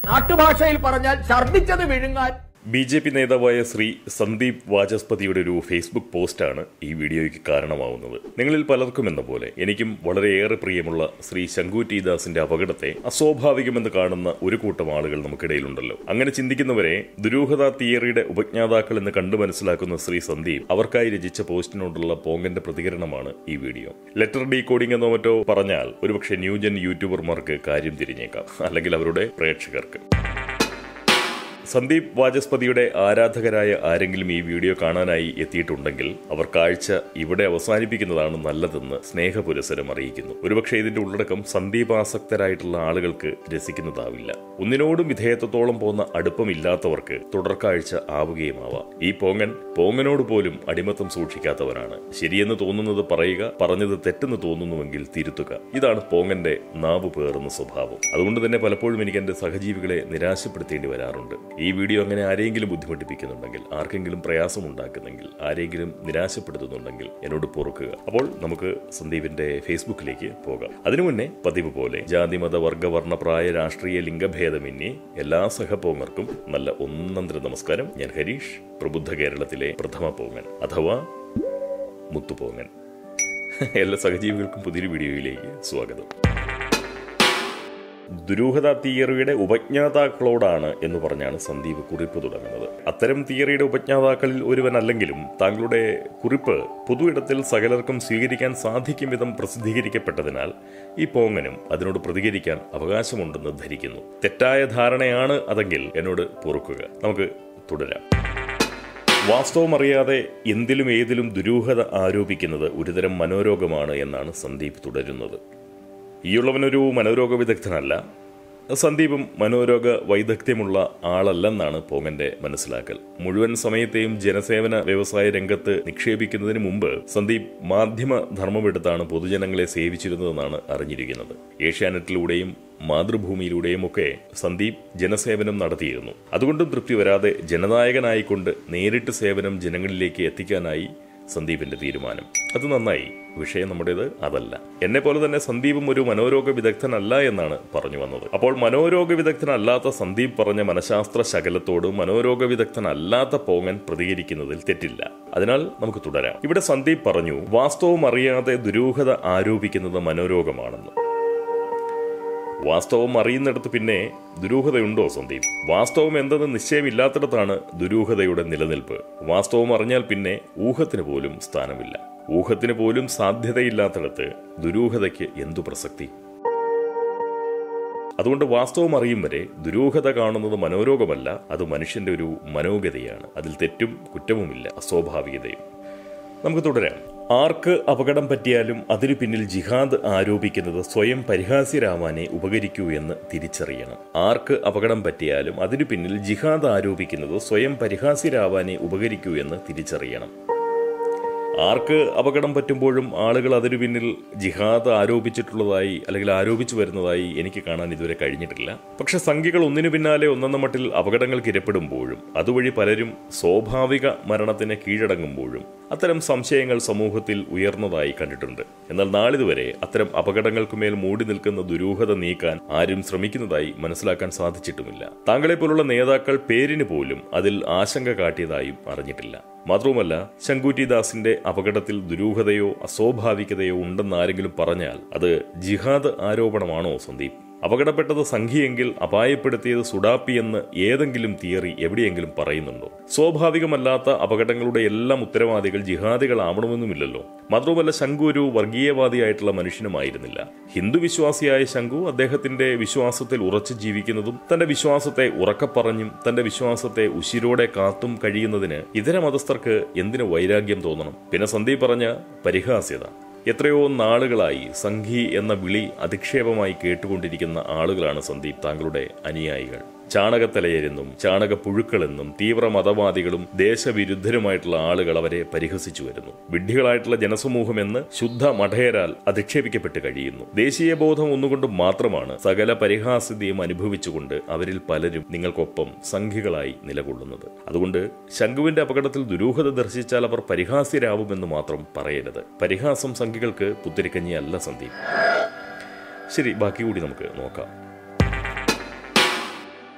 നാട്ടുഭാഷയിൽ പറഞ്ഞാൽ ഛർദിച്ചത് വിഴുങ്ങാൻ B J P നേതാവായ ശ്രീ സന്ദീപ് വാചസ്പതിയുടെ ഒരു ഫേസ്ബുക്ക് പോസ്റ്റാണ് ഈ വീഡിയോയ്ക്ക് കാരണമാവുന്നത് നിങ്ങളിൽ പലർക്കും എന്ന പോലെ എനിക്കും വളരെയേറെ പ്രിയമുള്ള ശ്രീ ശങ്കു ടി ദാസിന്റെ അപകടത്തെ അസ്വാഭാവികമെന്ന് കാണുന്ന ഒരു കൂട്ടം ആളുകൾ നമുക്കിടയിലുണ്ടല്ലോ അങ്ങനെ ചിന്തിക്കുന്നവരെ ദുരൂഹത തിയറിയുടെ ഉപജ്ഞാതാക്കൾ എന്ന് കണ്ടു മനസ്സിലാക്കുന്ന ശ്രീ സന്ദീപ് അവർക്കായി രചിച്ച പോസ്റ്റിനോടുള്ള പോങ്കന്റെ പ്രതികരണമാണ് ഈ വീഡിയോ ലെറ്റർ ഡീ കോഡിംഗ് എന്നോ മറ്റോ പറഞ്ഞാൽ ഒരുപക്ഷെ ന്യൂജൻ യൂട്യൂബർമാർക്ക് കാര്യം തിരിഞ്ഞേക്കാം അല്ലെങ്കിൽ അവരുടെ പ്രേക്ഷകർക്ക് സന്ദീപ് വാചസ്പതിയുടെ ആരാധകരായ ആരെങ്കിലും ഈ വീഡിയോ കാണാനായി എത്തിയിട്ടുണ്ടെങ്കിൽ അവർ കാഴ്ച ഇവിടെ അവസാനിപ്പിക്കുന്നതാണ് നല്ലതെന്ന് സ്നേഹപുരസരം അറിയിക്കുന്നു ഒരുപക്ഷെ ഇതിന്റെ ഉള്ളടക്കം സന്ദീപാസക്തരായിട്ടുള്ള ആളുകൾക്ക് രസിക്കുന്നതാവില്ല ഒന്നിനോടും വിധേയത്വത്തോളം പോകുന്ന അടുപ്പമില്ലാത്തവർക്ക് തുടർക്കാഴ്ച ആവുകയുമാവാം ഈ പോങ്ങൻ പോങ്ങനോട് പോലും അടിമത്തം സൂക്ഷിക്കാത്തവരാണ് ശരിയെന്ന് തോന്നുന്നത് പറയുക പറഞ്ഞത് തെറ്റെന്ന് തോന്നുന്നുവെങ്കിൽ തിരുത്തുക ഇതാണ് പോങ്ങന്റെ നാവ് പേറുന്ന സ്വഭാവം അതുകൊണ്ട് തന്നെ പലപ്പോഴും എനിക്ക് എന്റെ സഹജീവികളെ നിരാശപ്പെടുത്തേണ്ടി വരാറുണ്ട് ഈ വീഡിയോ അങ്ങനെ ആരെങ്കിലും ബുദ്ധിമുട്ടിപ്പിക്കുന്നുണ്ടെങ്കിൽ ആർക്കെങ്കിലും പ്രയാസം ഉണ്ടാക്കുന്നെങ്കിൽ ആരെങ്കിലും നിരാശപ്പെടുത്തുന്നുണ്ടെങ്കിൽ എന്നോട് പൊറുക്കുക അപ്പോൾ നമുക്ക് സന്ദീപിന്റെ ഫേസ്ബുക്കിലേക്ക് പോകാം അതിനു മുന്നേ പതിവ് പോലെ ജാതി മത വർഗ വർണ്ണ പ്രായ രാഷ്ട്രീയ ലിംഗഭേദമന്യേ എല്ലാ സഹപോങ്ങർക്കും നല്ല ഒന്നന്തര നമസ്കാരം ഞാൻ ഹരീഷ് പ്രബുദ്ധ കേരളത്തിലെ പ്രഥമ പോങ്ങൻ അഥവാ മുത്തുപോങ്ങൻ എല്ലാ സഹജീവികൾക്കും പുതിയൊരു വീഡിയോയിലേക്ക് സ്വാഗതം ദുരൂഹത തിയറിയുടെ ഉപജ്ഞാതാക്കളോടാണ് എന്ന് പറഞ്ഞാണ് സന്ദീപ് കുറിപ്പ് തുടങ്ങുന്നത് അത്തരം തിയറിയുടെ ഉപജ്ഞാതാക്കളിൽ ഒരുവനല്ലെങ്കിലും താങ്കളുടെ കുറിപ്പ് പൊതുയിടത്തിൽ സകലർക്കും സ്വീകരിക്കാൻ സാധിക്കും വിധം പ്രസിദ്ധീകരിക്കപ്പെട്ടതിനാൽ ഈ പോങ്ങനും അതിനോട് പ്രതികരിക്കാൻ അവകാശമുണ്ടെന്ന് ധരിക്കുന്നു തെറ്റായ ധാരണയാണ് അതെങ്കിൽ എന്നോട് പൊറുക്കുക നമുക്ക് തുടരാം വാസ്തവം അറിയാതെ എന്തിലും ഏതിലും ദുരൂഹത ആരോപിക്കുന്നത് ഒരുതരം മനോരോഗമാണ് എന്നാണ് സന്ദീപ് തുടരുന്നത് ഈയുള്ളവനൊരു മനോരോഗ വിദഗ്ധനല്ല സന്ദീപും മനോരോഗ വൈദഗ്ധ്യമുള്ള ആളല്ലെന്നാണ് പോങ്ങന്റെ മനസ്സിലാക്കൽ മുഴുവൻ സമയത്തെയും ജനസേവന വ്യവസായ രംഗത്ത് നിക്ഷേപിക്കുന്നതിന് മുമ്പ് സന്ദീപ് മാധ്യമ ധർമ്മമെടുത്താണ് പൊതുജനങ്ങളെ സേവിച്ചിരുന്നതെന്നാണ് അറിഞ്ഞിരിക്കുന്നത് ഏഷ്യാനെറ്റിലൂടെയും മാതൃഭൂമിയിലൂടെയും ഒക്കെ സന്ദീപ് ജനസേവനം നടത്തിയിരുന്നു അതുകൊണ്ടും തൃപ്തി വരാതെ ജനനായകനായിക്കൊണ്ട് നേരിട്ട് സേവനം ജനങ്ങളിലേക്ക് എത്തിക്കാനായി സന്ദീപിന്റെ തീരുമാനം അത് നന്നായി വിഷയം നമ്മുടേത് അതല്ല എന്നെ പോലെ തന്നെ സന്ദീപും ഒരു മനോരോഗ വിദഗ്ധനല്ല എന്നാണ് പറഞ്ഞു വന്നത് അപ്പോൾ മനോരോഗ വിദഗ്ധനല്ലാത്ത സന്ദീപ് പറഞ്ഞ മനഃശാസ്ത്ര ശകലത്തോട് മനോരോഗ വിദഗ്ധനല്ലാത്ത പോങ്ങൻ പ്രതികരിക്കുന്നതിൽ തെറ്റില്ല അതിനാൽ നമുക്ക് തുടരാം ഇവിടെ സന്ദീപ് പറഞ്ഞു വാസ്തവം അറിയാതെ ദുരൂഹത ആരോപിക്കുന്നത് മനോരോഗമാണെന്ന് വാസ്തവം അറിയുന്നിടത്ത് പിന്നെ ദുരൂഹതയുണ്ടോ സന്ദീപ് വാസ്തവം എന്തെന്ന് നിശ്ചയമില്ലാത്തിടത്താണ് ദുരൂഹതയുടെ നിലനിൽപ്പ് വാസ്തവം അറിഞ്ഞാൽ പിന്നെ ഊഹത്തിന് പോലും സ്ഥാനമില്ല ഊഹത്തിന് പോലും സാധ്യതയില്ലാത്തിടത്ത് ദുരൂഹതയ്ക്ക് എന്തു പ്രസക്തി അതുകൊണ്ട് വാസ്തവം അറിയും വരെ ദുരൂഹത കാണുന്നത് മനോരോഗമല്ല അത് മനുഷ്യന്റെ ഒരു മനോഗതയാണ് അതിൽ തെറ്റും കുറ്റവുമില്ല അസ്വാഭാവികതയും നമുക്ക് തുടരാം ആർക്ക് അപകടം പറ്റിയാലും അതിനു പിന്നിൽ ജിഹാദ് ആരോപിക്കുന്നത് സ്വയം പരിഹാസ്യരാവാനെ ഉപകരിക്കൂ എന്ന് തിരിച്ചറിയണം ആർക്ക് അപകടം പറ്റിയാലും അതിനു പിന്നിൽ ജിഹാദ് ആരോപിക്കുന്നത് സ്വയം പരിഹാസ്യരാവാനെ ഉപകരിക്കൂ എന്ന് തിരിച്ചറിയണം ആർക്ക് അപകടം പറ്റുമ്പോഴും ആളുകൾ അതിനു പിന്നിൽ ജിഹാദ് ആരോപിച്ചിട്ടുള്ളതായി അല്ലെങ്കിൽ ആരോപിച്ചു വരുന്നതായി എനിക്ക് കാണാൻ ഇതുവരെ കഴിഞ്ഞിട്ടില്ല പക്ഷെ സംഖ്യകൾ ഒന്നിനു പിന്നാലെ ഒന്നെന്ന മട്ടിൽ അപകടങ്ങൾക്ക് ഇരപ്പെടുമ്പോഴും അതുവഴി പലരും സ്വാഭാവിക മരണത്തിന് കീഴടങ്ങുമ്പോഴും അത്തരം സംശയങ്ങൾ സമൂഹത്തിൽ ഉയർന്നതായി കണ്ടിട്ടുണ്ട് എന്നാൽ നാളിതുവരെ അത്തരം അപകടങ്ങൾക്കുമേൽ മൂടി നിൽക്കുന്ന ദുരൂഹത നീക്കാൻ ആരും ശ്രമിക്കുന്നതായി മനസ്സിലാക്കാൻ സാധിച്ചിട്ടുമില്ല താങ്കളെ പോലുള്ള നേതാക്കൾ പേരിന് പോലും അതിൽ ആശങ്ക കാട്ടിയതായും അറിഞ്ഞിട്ടില്ല മാത്രവുമല്ല ശങ്കുറ്റി ദാസിന്റെ അപകടത്തിൽ ദുരൂഹതയോ അസ്വാഭാവികതയോ ഉണ്ടെന്ന് ആരെങ്കിലും പറഞ്ഞാൽ അത് ജിഹാദ് ആരോപണമാണോ സന്ദീപ് അപകടപ്പെട്ടത് സംഖ്യയെങ്കിൽ അപായപ്പെടുത്തിയത് സുഡാപ്പി എന്ന് ഏതെങ്കിലും തിയറി എവിടെയെങ്കിലും പറയുന്നുണ്ടോ സ്വാഭാവികമല്ലാത്ത അപകടങ്ങളുടെ എല്ലാം ഉത്തരവാദികൾ ജിഹാദികളാവണമെന്നുമില്ലല്ലോ മാത്രവുമല്ല ശംഖു ഒരു വർഗീയവാദിയായിട്ടുള്ള മനുഷ്യനുമായിരുന്നില്ല ഹിന്ദു വിശ്വാസിയായ ശംഖു അദ്ദേഹത്തിന്റെ വിശ്വാസത്തിൽ ഉറച്ചു ജീവിക്കുന്നതും തന്റെ വിശ്വാസത്തെ ഉറക്കപ്പറഞ്ഞും തന്റെ വിശ്വാസത്തെ ഉശിരോടെ കാത്തും കഴിയുന്നതിന് ഇതര മതസ്ഥർക്ക് എന്തിനു വൈരാഗ്യം തോന്നണം പിന്നെ സന്ദീപ് പറഞ്ഞ പരിഹാസ്യത എത്രയോ നാളുകളായി സംഘി എന്ന വിളി അധിക്ഷേപമായി കേട്ടുകൊണ്ടിരിക്കുന്ന ആളുകളാണ് സന്ദീപ് താങ്കളുടെ അനുയായികൾ ചാണകത്തലയരെന്നും ചാണകപ്പുഴുക്കളെന്നും തീവ്ര മതവാദികളും ദേശവിരുദ്ധരുമായിട്ടുള്ള ആളുകൾ അവരെ പരിഹസിച്ചു വരുന്നു വിഡ്ഢികളായിട്ടുള്ള ജനസമൂഹം എന്ന് ശുദ്ധ മഠയരാൽ അധിക്ഷേപിക്കപ്പെട്ട് കഴിയുന്നു ദേശീയ ബോധം ഒന്നുകൊണ്ട് മാത്രമാണ് സകല പരിഹാസ്യതയും അനുഭവിച്ചുകൊണ്ട് അവരിൽ പലരും നിങ്ങൾക്കൊപ്പം സംഘികളായി നിലകൊള്ളുന്നത് അതുകൊണ്ട് ശംഖുവിന്റെ അപകടത്തിൽ ദുരൂഹത ദർശിച്ചാൽ അവർ പരിഹാസ്യരാവുമെന്ന് മാത്രം പറയരുത് പരിഹാസം സംഘികൾക്ക് പുത്തിരിക്കഞ്ഞിയല്ല സന്ദീപ് ശരി ബാക്കി കൂടി നമുക്ക് നോക്കാം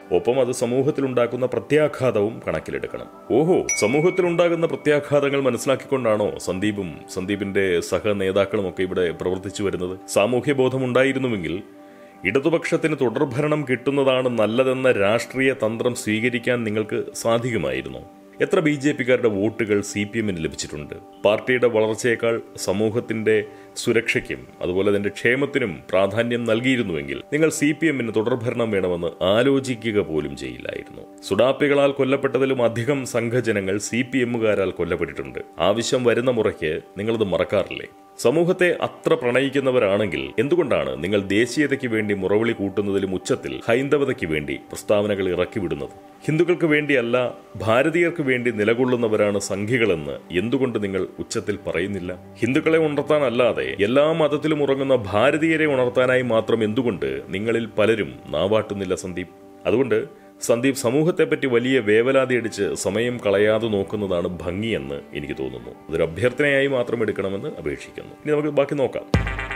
ഒപ്പം അത് സമൂഹത്തിലുണ്ടാക്കുന്ന പ്രത്യാഘാതവും കണക്കിലെടുക്കണം ഓഹോ സമൂഹത്തിലുണ്ടാകുന്ന പ്രത്യാഘാതങ്ങൾ മനസ്സിലാക്കിക്കൊണ്ടാണോ സന്ദീപും സന്ദീപിന്റെ സഹ നേതാക്കളും ഒക്കെ ഇവിടെ പ്രവർത്തിച്ചു വരുന്നത് സാമൂഹ്യ ബോധം ഉണ്ടായിരുന്നുവെങ്കിൽ ഇടതുപക്ഷത്തിന് തുടർഭരണം കിട്ടുന്നതാണ് നല്ലതെന്ന രാഷ്ട്രീയ തന്ത്രം സ്വീകരിക്കാൻ നിങ്ങൾക്ക് സാധിക്കുമായിരുന്നു എത്ര ബി ജെ പിക്കാരുടെ വോട്ടുകൾ സി പി എമ്മിന് ലഭിച്ചിട്ടുണ്ട് പാർട്ടിയുടെ വളർച്ചയേക്കാൾ സമൂഹത്തിന്റെ സുരക്ഷയ്ക്കും അതുപോലെ അതിന്റെ ക്ഷേമത്തിനും പ്രാധാന്യം നൽകിയിരുന്നുവെങ്കിൽ നിങ്ങൾ സി പി എമ്മിന് തുടർഭരണം വേണമെന്ന് ആലോചിക്കുക പോലും ചെയ്യില്ലായിരുന്നു സുഡാപ്പികളാൽ കൊല്ലപ്പെട്ടതിലും അധികം സംഘജനങ്ങൾ സി പി എമ്മുകാരാൽ കൊല്ലപ്പെട്ടിട്ടുണ്ട് ആവശ്യം വരുന്ന മുറയ്ക്ക് നിങ്ങളത് മറക്കാറില്ലേ സമൂഹത്തെ അത്ര പ്രണയിക്കുന്നവരാണെങ്കിൽ എന്തുകൊണ്ടാണ് നിങ്ങൾ ദേശീയതയ്ക്ക് വേണ്ടി മുറവിളി കൂട്ടുന്നതിലും ഉച്ചത്തിൽ ഹൈന്ദവതയ്ക്ക് വേണ്ടി പ്രസ്താവനകൾ ഇറക്കിവിടുന്നത് ഹിന്ദുക്കൾക്ക് വേണ്ടിയല്ല ഭാരതീയർക്ക് വേണ്ടി നിലകൊള്ളുന്നവരാണ് സംഘികളെന്ന് എന്തുകൊണ്ട് നിങ്ങൾ ഉച്ചത്തിൽ പറയുന്നില്ല ഹിന്ദുക്കളെ ഉണർത്താനല്ലാതെ എല്ലാ മതത്തിലും ഉറങ്ങുന്ന ഭാരതീയരെ ഉണർത്താനായി മാത്രം എന്തുകൊണ്ട് നിങ്ങളിൽ പലരും നാവാട്ടുന്നില്ല സന്ദീപ് അതുകൊണ്ട് സന്ദീപ് സമൂഹത്തെപ്പറ്റി വലിയ വേവലാതി അടിച്ച് സമയം കളയാതെ നോക്കുന്നതാണ് ഭംഗിയെന്ന് എനിക്ക് തോന്നുന്നു അതൊരു അഭ്യർത്ഥനയായി മാത്രം എടുക്കണമെന്ന് അപേക്ഷിക്കുന്നു ഇനി നമുക്ക് ബാക്കി നോക്കാം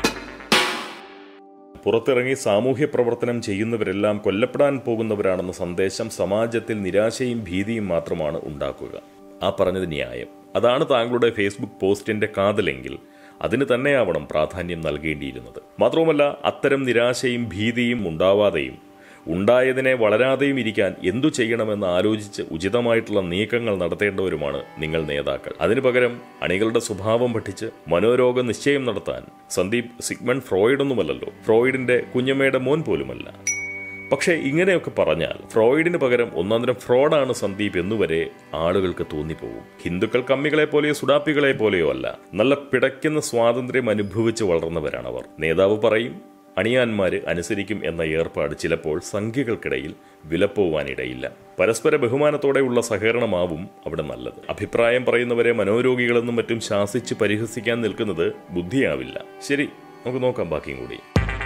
പുറത്തിറങ്ങി സാമൂഹ്യ പ്രവർത്തനം ചെയ്യുന്നവരെല്ലാം കൊല്ലപ്പെടാൻ പോകുന്നവരാണെന്ന സന്ദേശം സമാജത്തിൽ നിരാശയും ഭീതിയും മാത്രമാണ് ഉണ്ടാക്കുക ആ പറഞ്ഞത് ന്യായം അതാണ് താങ്കളുടെ ഫേസ്ബുക്ക് പോസ്റ്റിന്റെ കാതലെങ്കിൽ അതിന് തന്നെയാവണം പ്രാധാന്യം നൽകേണ്ടിയിരുന്നത് മാത്രവുമല്ല അത്തരം നിരാശയും ഭീതിയും ഉണ്ടാവാതെയും ഉണ്ടായതിനെ വളരാതെയും ഇരിക്കാൻ എന്തു ചെയ്യണമെന്ന് ആലോചിച്ച് ഉചിതമായിട്ടുള്ള നീക്കങ്ങൾ നടത്തേണ്ടവരുമാണ് നിങ്ങൾ നേതാക്കൾ അതിനു പകരം അണികളുടെ സ്വഭാവം പഠിച്ച് മനോരോഗ നിശ്ചയം നടത്താൻ സന്ദീപ് സിഗ്മൺ ഫ്രോയിഡൊന്നുമല്ലല്ലോ ഫ്രോയിഡിന്റെ കുഞ്ഞമ്മയുടെ മോൻ പോലുമല്ല പക്ഷേ ഇങ്ങനെയൊക്കെ പറഞ്ഞാൽ ഫ്രോയിഡിന് പകരം ഒന്നാന്തരം ഫ്രോഡാണ് സന്ദീപ് എന്നുവരെ ആളുകൾക്ക് തോന്നിപ്പോകും ഹിന്ദുക്കൾ കമ്മികളെ പോലെയോ സുഡാപ്പികളെ പോലെയോ അല്ല നല്ല പിടയ്ക്കുന്ന സ്വാതന്ത്ര്യം അനുഭവിച്ച് വളർന്നവരാണവർ നേതാവ് പറയും അണിയാന്മാര് അനുസരിക്കും എന്ന ഏർപ്പാട് ചിലപ്പോൾ സംഖ്യകൾക്കിടയിൽ വിലപ്പോവാനിടയില്ല പരസ്പര ബഹുമാനത്തോടെയുള്ള സഹകരണമാവും അവിടെ നല്ലത് അഭിപ്രായം പറയുന്നവരെ മനോരോഗികളെന്നും മറ്റും ശാസിച്ച് പരിഹസിക്കാൻ നിൽക്കുന്നത് ബുദ്ധിയാവില്ല ശരി നമുക്ക് നോക്കാം ബാക്കിയും കൂടി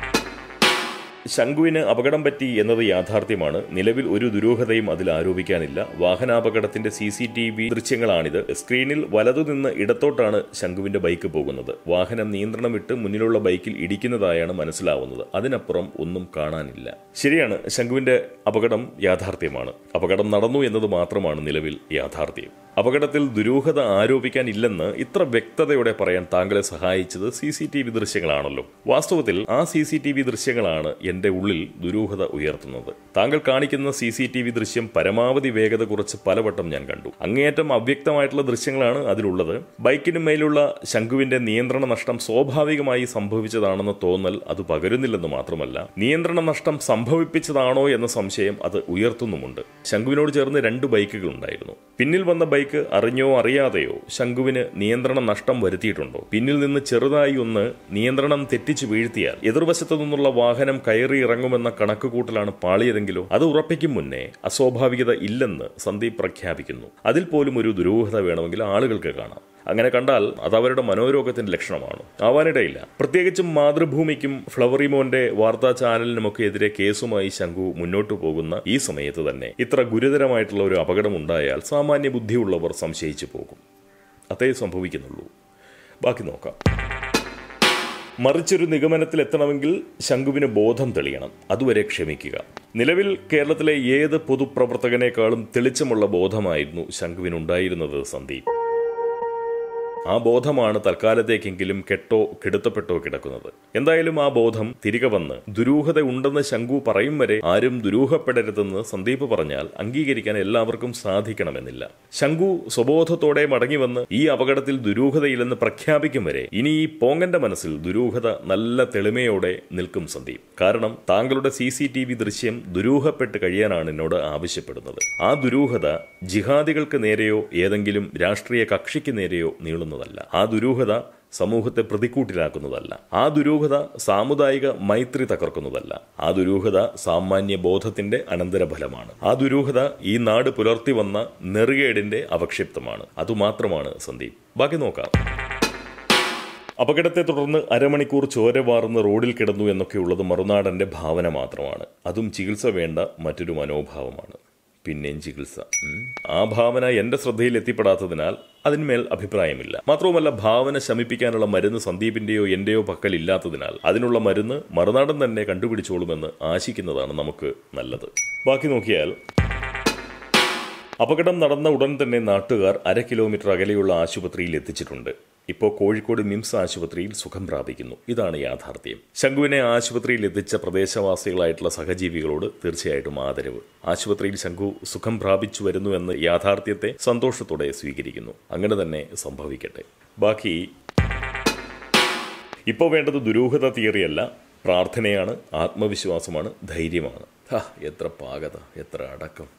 ശംഖുവിന് അപകടം പറ്റി എന്നത് യാഥാർത്ഥ്യമാണ് നിലവിൽ ഒരു ദുരൂഹതയും അതിൽ ആരോപിക്കാനില്ല വാഹനാപകടത്തിന്റെ സി സി ടി വി ദൃശ്യങ്ങളാണിത് സ്ക്രീനിൽ വലതുനിന്ന് ഇടത്തോട്ടാണ് ശംഖുവിന്റെ ബൈക്ക് പോകുന്നത് വാഹനം നിയന്ത്രണം വിട്ട് മുന്നിലുള്ള ബൈക്കിൽ ഇടിക്കുന്നതായാണ് മനസ്സിലാവുന്നത് അതിനപ്പുറം ഒന്നും കാണാനില്ല ശരിയാണ് ശംഖുവിന്റെ അപകടം യാഥാർത്ഥ്യമാണ് അപകടം നടന്നു എന്നത് മാത്രമാണ് നിലവിൽ യാഥാർത്ഥ്യം അപകടത്തിൽ ദുരൂഹത ആരോപിക്കാനില്ലെന്ന് ഇത്ര വ്യക്തതയോടെ പറയാൻ താങ്കളെ സഹായിച്ചത് സി സി ടി വി ദൃശ്യങ്ങളാണല്ലോ വാസ്തവത്തിൽ ആ സി സി ടി വി ദൃശ്യങ്ങളാണ് എന്റെ ഉള്ളിൽ ദുരൂഹത ഉയർത്തുന്നത് താങ്കൾ കാണിക്കുന്ന സി സി ടി വി ദൃശ്യം പരമാവധി വേഗത കുറച്ച് പലവട്ടം ഞാൻ കണ്ടു അങ്ങേയറ്റം അവ്യക്തമായിട്ടുള്ള ദൃശ്യങ്ങളാണ് അതിലുള്ളത് ബൈക്കിന് മേലുള്ള ശംഖുവിന്റെ നിയന്ത്രണ നഷ്ടം സ്വാഭാവികമായി സംഭവിച്ചതാണെന്ന തോന്നൽ അത് പകരുന്നില്ലെന്ന് മാത്രമല്ല നിയന്ത്രണ നഷ്ടം സംഭവിപ്പിച്ചതാണോ എന്ന സംശയം അത് ഉയർത്തുന്നുമുണ്ട് ശംഖുവിനോട് ചേർന്ന് രണ്ട് ബൈക്കുകൾ ഉണ്ടായിരുന്നു പിന്നിൽ വന്ന ബൈക്ക് അറിഞ്ഞോ അറിയാതെയോ ശംഖുവിന് നിയന്ത്രണ നഷ്ടം വരുത്തിയിട്ടുണ്ടോ പിന്നിൽ നിന്ന് ചെറുതായി ഒന്ന് നിയന്ത്രണം തെറ്റിച്ചു വീഴ്ത്തിയാൽ എതിർവശത്തു നിന്നുള്ള വാഹനം കയറി ഇറങ്ങുമെന്ന കണക്കുകൂട്ടലാണ് പാളിയതെങ്കിലോ അത് ഉറപ്പിക്കും മുന്നേ അസ്വാഭാവികത ഇല്ലെന്ന് സന്ദീപ് പ്രഖ്യാപിക്കുന്നു അതിൽ പോലും ഒരു ദുരൂഹത വേണമെങ്കിൽ ആളുകൾക്ക് കാണാം അങ്ങനെ കണ്ടാൽ അത് അവരുടെ മനോരോഗത്തിന്റെ ലക്ഷണമാണ് ആവാനിടയില്ല പ്രത്യേകിച്ചും മാതൃഭൂമിക്കും ഫ്ലവറിമോന്റെ വാർത്താ ചാനലിനുമൊക്കെ എതിരെ കേസുമായി ശംഖു മുന്നോട്ടു പോകുന്ന ഈ സമയത്ത് തന്നെ ഇത്ര ഗുരുതരമായിട്ടുള്ള ഒരു അപകടം ഉണ്ടായാൽ സാമാന്യ ബുദ്ധിയുള്ളവർ സംശയിച്ചു പോകും അതേ സംഭവിക്കുന്നുള്ളൂ ബാക്കി നോക്കാം മറിച്ചൊരു നിഗമനത്തിൽ എത്തണമെങ്കിൽ ശംഖുവിന് ബോധം തെളിയണം അതുവരെ ക്ഷമിക്കുക നിലവിൽ കേരളത്തിലെ ഏത് പൊതുപ്രവർത്തകനേക്കാളും തെളിച്ചമുള്ള ബോധമായിരുന്നു ശംഖുവിനുണ്ടായിരുന്നത് സന്ദീപ് ആ ബോധമാണ് തൽക്കാലത്തേക്കെങ്കിലും കെട്ടോ കെടുത്തപ്പെട്ടോ കിടക്കുന്നത് എന്തായാലും ആ ബോധം തിരികെ വന്ന് ദുരൂഹത ഉണ്ടെന്ന് ശംഖു പറയും വരെ ആരും ദുരൂഹപ്പെടരുതെന്ന് സന്ദീപ് പറഞ്ഞാൽ അംഗീകരിക്കാൻ എല്ലാവർക്കും സാധിക്കണമെന്നില്ല ശംഖു സ്വബോധത്തോടെ മടങ്ങിവന്ന് ഈ അപകടത്തിൽ ദുരൂഹതയില്ലെന്ന് പ്രഖ്യാപിക്കും വരെ ഇനി ഈ പോങ്ങന്റെ മനസ്സിൽ ദുരൂഹത നല്ല തെളിമയോടെ നിൽക്കും സന്ദീപ് കാരണം താങ്കളുടെ സി സി ടി വി ദൃശ്യം ദുരൂഹപ്പെട്ട് കഴിയാനാണ് എന്നോട് ആവശ്യപ്പെടുന്നത് ആ ദുരൂഹത ജിഹാദികൾക്ക് നേരെയോ ഏതെങ്കിലും രാഷ്ട്രീയ കക്ഷിക്ക് നേരെയോ നീളുന്നതല്ല ആ ദുരൂഹത സമൂഹത്തെ പ്രതിക്കൂട്ടിലാക്കുന്നതല്ല ആ ദുരൂഹത സാമുദായിക മൈത്രി തകർക്കുന്നതല്ല ആ ദുരൂഹത സാമാന്യ ബോധത്തിന്റെ അനന്തരഫലമാണ് ആ ദുരൂഹത ഈ നാട് പുലർത്തി വന്ന നെറുകേടിന്റെ അവക്ഷിപ്തമാണ് അതുമാത്രമാണ് സന്ദീപ് ബാക്കി നോക്കാം അപകടത്തെ തുടർന്ന് അരമണിക്കൂർ ചോര വാർന്ന് റോഡിൽ കിടന്നു എന്നൊക്കെയുള്ളത് മറുനാടന്റെ ഭാവന മാത്രമാണ് അതും ചികിത്സ വേണ്ട മറ്റൊരു മനോഭാവമാണ് പിന്നെയും ചികിത്സ ഉം. ആ ഭാവന എന്റെ ശ്രദ്ധയിൽ എത്തിപ്പെടാത്തതിനാൽ അതിന്മേൽ അഭിപ്രായമില്ല മാത്രവുമല്ല ഭാവന ശമിപ്പിക്കാനുള്ള മരുന്ന് സന്ദീപിന്റെയോ എന്റെയോ പക്കൽ ഇല്ലാത്തതിനാൽ അതിനുള്ള മരുന്ന് മറുനാടൻ തന്നെ കണ്ടുപിടിച്ചോളുമെന്ന് ആശിക്കുന്നതാണ് നമുക്ക് നല്ലത് ബാക്കി നോക്കിയാൽ അപകടം നടന്ന ഉടൻ തന്നെ നാട്ടുകാർ അര കിലോമീറ്റർ അകലെയുള്ള ആശുപത്രിയിൽ എത്തിച്ചിട്ടുണ്ട് ഇപ്പോൾ കോഴിക്കോട് മിംസ് ആശുപത്രിയിൽ സുഖം പ്രാപിക്കുന്നു ഇതാണ് യാഥാർത്ഥ്യം ശംഖുവിനെ ആശുപത്രിയിൽ എത്തിച്ച പ്രദേശവാസികളായിട്ടുള്ള സഹജീവികളോട് തീർച്ചയായിട്ടും ആദരവ് ആശുപത്രിയിൽ ശംഖു സുഖം പ്രാപിച്ചു വരുന്നു എന്ന യാഥാർത്ഥ്യത്തെ സന്തോഷത്തോടെ സ്വീകരിക്കുന്നു അങ്ങനെ തന്നെ സംഭവിക്കട്ടെ ബാക്കി ഇപ്പോൾ വേണ്ടത് ദുരൂഹത തിയറിയല്ല പ്രാർത്ഥനയാണ് ആത്മവിശ്വാസമാണ് ധൈര്യമാണ് ഹാ എത്ര പാകത എത്ര അടക്കം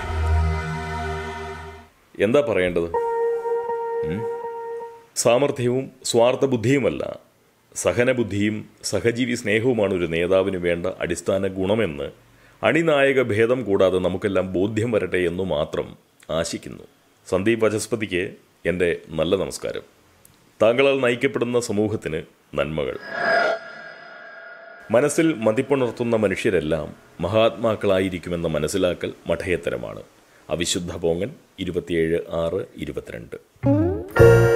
എന്താ പറയേണ്ടത് ഉം? സാമർഥ്യവും സ്വാർത്ഥ ബുദ്ധിയുമല്ല സഹനബുദ്ധിയും സഹജീവി സ്നേഹവുമാണ് ഒരു നേതാവിന് വേണ്ട അടിസ്ഥാന ഗുണമെന്ന് അണിനായക ഭേദം കൂടാതെ നമുക്കെല്ലാം ബോധ്യം വരട്ടെ എന്നു മാത്രം ആശിക്കുന്നു സന്ദീപ് വചസ്പതിക്ക് എൻ്റെ നല്ല നമസ്കാരം താങ്കളാൽ നയിക്കപ്പെടുന്ന സമൂഹത്തിന് നന്മകൾ മനസ്സിൽ മതിപ്പുണർത്തുന്ന മനുഷ്യരെല്ലാം മഹാത്മാക്കളായിരിക്കുമെന്ന മനസ്സിലാക്കൽ മഠയത്തരമാണ് അവിശുദ്ധ പോങ്ങൻ ഇരുപത്തിയേഴ് ആറ് ഇരുപത്തിരണ്ട്